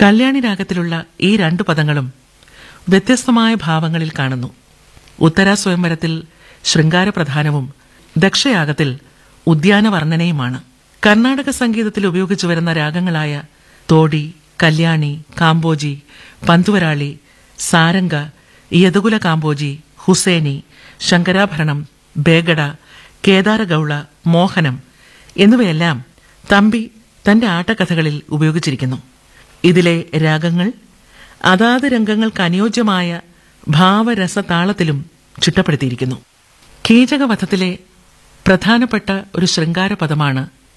കല്യാണി രാഗത്തിലുള്ള ഈ രണ്ടു പദങ്ങളും വ്യത്യസ്തമായ ഭാവങ്ങളിൽ കാണുന്നു ഉത്തര സ്വയംവരത്തിൽ ശൃംഗാരപ്രധാനവും ദക്ഷയാഗത്തിൽ ഉദ്യാനവർണ്ണനയുമാണ് കർണാടക സംഗീതത്തിൽ ഉപയോഗിച്ചു വരുന്ന രാഗങ്ങളായ തോടി കല്യാണി കാമ്പോജി പന്തുവരാളി സാരംഗ യദുകുല കാമ്പോജി ഹുസേനി ശങ്കരാഭരണം ബേഗഡ കേദാരഗൌള മോഹനം എന്നിവയെല്ലാം തമ്പി തന്റെ ആട്ടക്കഥകളിൽ ഉപയോഗിച്ചിരിക്കുന്നു ഇതിലെ രാഗങ്ങൾ അതാത് രംഗങ്ങൾക്ക് അനുയോജ്യമായ ഭാവരസതാളത്തിലും ചിട്ടപ്പെടുത്തിയിരിക്കുന്നു കീചകവധത്തിലെ പ്രധാനപ്പെട്ട ഒരു ശൃംഗാര പദമാണ്